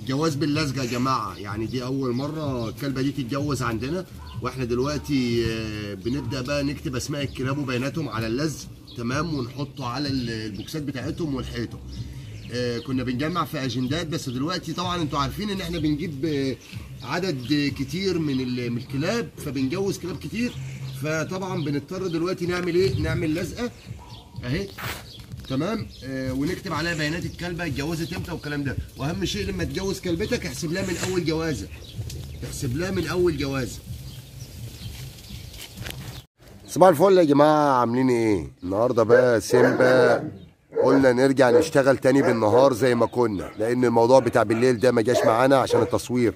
جواز باللزجه يا جماعه يعني دي اول مره الكلبه دي تتجوز عندنا واحنا دلوقتي آه، بنبدا بقى نكتب اسماء الكلاب وبياناتهم على اللزق تمام ونحطه على ال- البوكسات بتاعتهم والحيطه آه، كنا بنجمع في اجندات بس دلوقتي طبعا انتوا عارفين ان احنا بنجيب آه، عدد كتير من ال- من الكلاب فبنجوز كلاب كتير فطبعا بنضطر دلوقتي نعمل ايه نعمل لزقه اهي تمام آه ونكتب عليها بيانات الكلبه اتجوزت امتى والكلام ده واهم شيء لما تجوز كلبتك احسب لها من اول جوازه احسب لها من اول جوازه صباح الفل يا جماعه عاملين ايه النهارده بقى سيمبا قلنا نرجع نشتغل تاني بالنهار زي ما كنا لان الموضوع بتاع بالليل ده ما جاش معانا عشان التصوير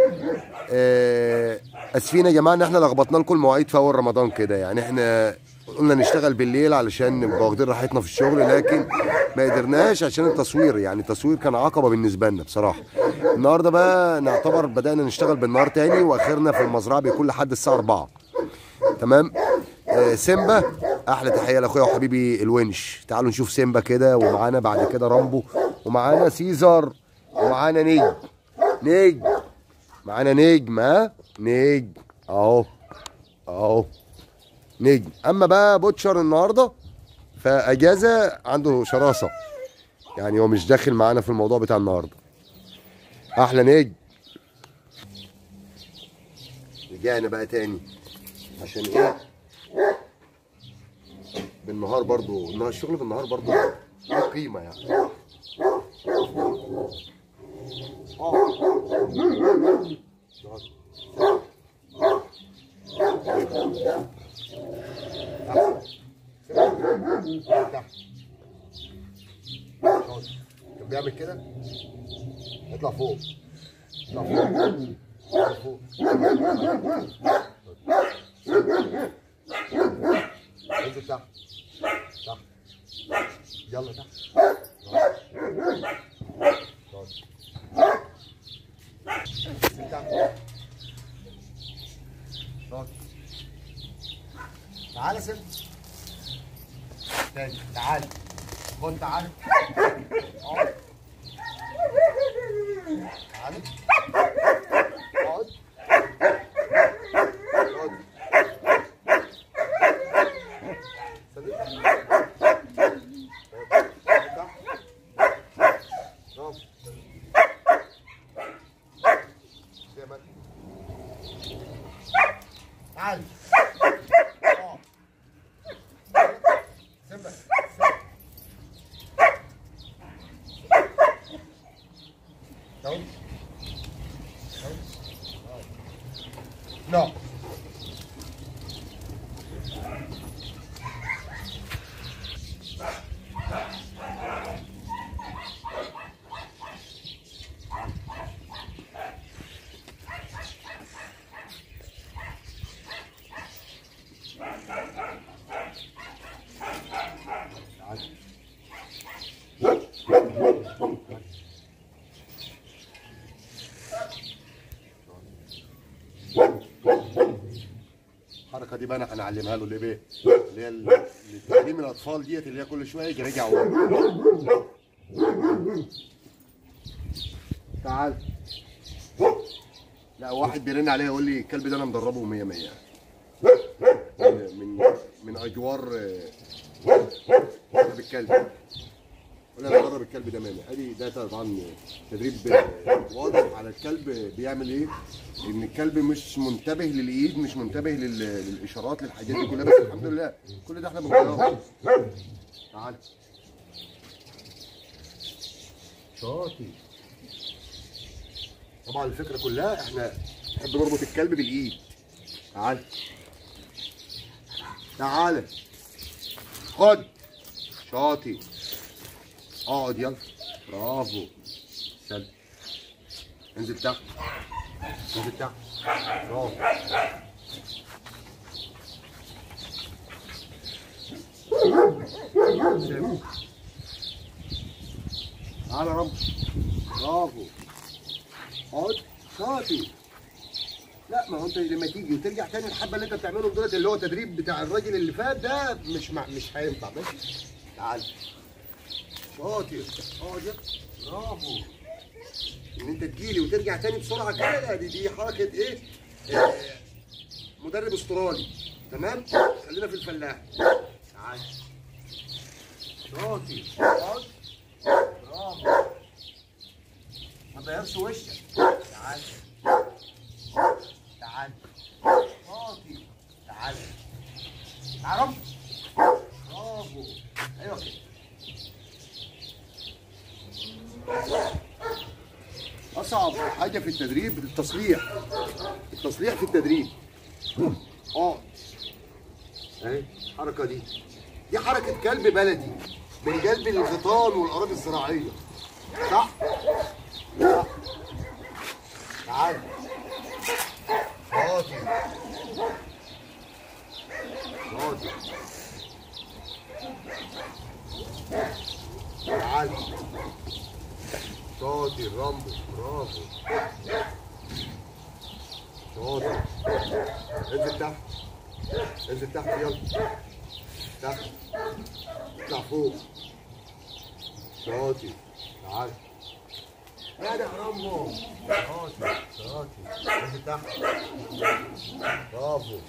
آه، اسفين يا جماعه ان احنا لخبطنا لكم المواعيد في اول رمضان كده يعني احنا قلنا نشتغل بالليل علشان نبقى واخدين راحتنا في الشغل لكن ما قدرناش عشان التصوير يعني التصوير كان عقبه بالنسبه لنا بصراحه النهارده بقى نعتبر بدانا نشتغل بالنهار تاني واخرنا في المزرعه بيكون لحد الساعه 4 تمام آه، سيمبا احلى تحيه لاخويا وحبيبي الونش تعالوا نشوف سيمبا كده ومعانا بعد كده رامبو ومعانا سيزر ومعانا نجم نجم معانا نجم ها نجم اهو اهو نجم اما بقى بوتشر النهارده فاجازه عنده شراسه يعني هو مش داخل معانا في الموضوع بتاع النهارده احلى نجم رجعنا بقى تاني عشان ايه بالنهار برضو النهار الشغل بالنهار برضو له قيمه يعني كان بيعمل كده اطلع فوق اطلع فوق اطلع فوق انزل تحت تحت يلا تحت انزل تحت اقعد. تعالى سيب تاني تعال خد تعال اقعد تعال اقعد اقعد تعال No. الحركه دي بقى انا هنعلمها له ليه بيه اللي هي ال- تعليم الاطفال ديت اللي هي كل شويه يجي راجع ورا تعال لا واحد بيرن عليا يقول لي الكلب ده انا مدربه 100 100 من من اجوار آه، درب الكلب ولا انا بدرب الكلب ده 100 ادي ده طبعا تدريب آه، واضح على الكلب بيعمل ايه ان الكلب مش منتبه للايد مش منتبه لل- للاشارات للحاجات دي كلها بس الحمد لله كل ده احنا بنغيره تعال شاطر طبعا الفكره كلها احنا نحب نربط الكلب بالايد تعال تعال خد شاطر اقعد يلا برافو سلم انزل تحت انزل تحت برافو سلم. تعال يا رب برافو اقعد شاطر لا ما هو انت لما تيجي وترجع تاني الحبه اللي انت بتعملهم دولت اللي هو تدريب بتاع الراجل اللي فات ده مش مع مش هينفع ماشي تعال شاطر اقعد يلا. برافو ان انت تجيلي وترجع تاني بسرعه كده لا دي دي حركه ايه آه، مدرب استرالي تمام خلينا في الفلاح تعال شاطر اقعد. برافو ما تغيرش وشك تعال تعال شاطر تعال تعرف برافو ايوه كده اصعب حاجه في التدريب التصليح التصليح في التدريب اه اهي الحركه دي دي حركه كلب بلدي من قلب الغيطان والاراضي الزراعيه صح صح تعال شاطر شاطر تعال شاطر رامبو برافو شاطر انزل تحت انزل تحت يلا تحت اطلع فوق شاطر تعال يا ده رامبو شاطر شاطر انزل تحت برافو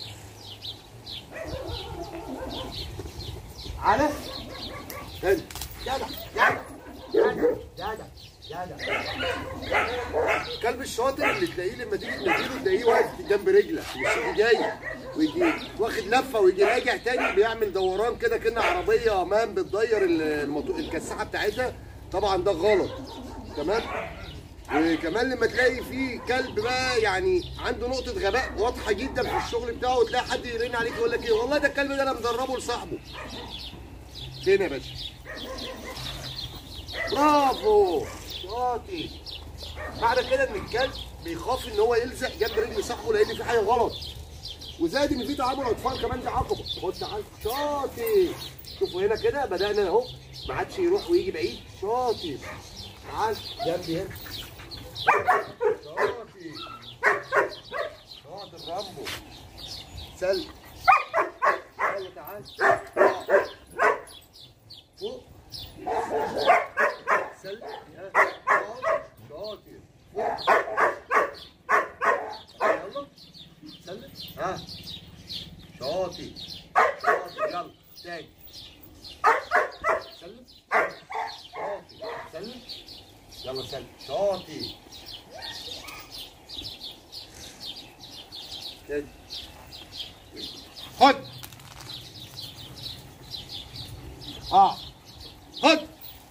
على تاني جدع جدع جدع جدع جدع الكلب الشاطر اللي تلاقيه لما تيجي تنزله تلاقيه واقف جنب رجلك مش جاي ويجي واخد لفه ويجي راجع تاني بيعمل دوران كده كأن عربيه امام بتضير الموتو... الكساحه بتاعتها طبعا ده غلط تمام وكمان لما تلاقي في كلب بقى يعني عنده نقطه غباء واضحه جدا في الشغل بتاعه وتلاقي حد يرن عليك يقول لك ايه والله ده الكلب ده انا مدربه لصاحبه فين يا باشا برافو شاطر معنى كده ان الكلب بيخاف ان هو يلزق جنب رجل صاحبه لان في حاجه غلط وزائد ان في تعامل اطفال كمان دي عقبه خد تعال شاطر شوفوا هنا كده بدانا اهو ما عادش يروح ويجي بعيد شاطر تعال جنبي هنا شاطر شاطر رامبو سل سل تعال فوق سل يا شاطر شاطر يلا سلم ها شاطر شاطر يلا تاني سلم شاطر سلم يلا سلم شاطر تاني خد اه خد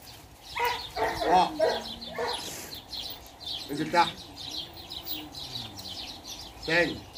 اه انزل تحت تاني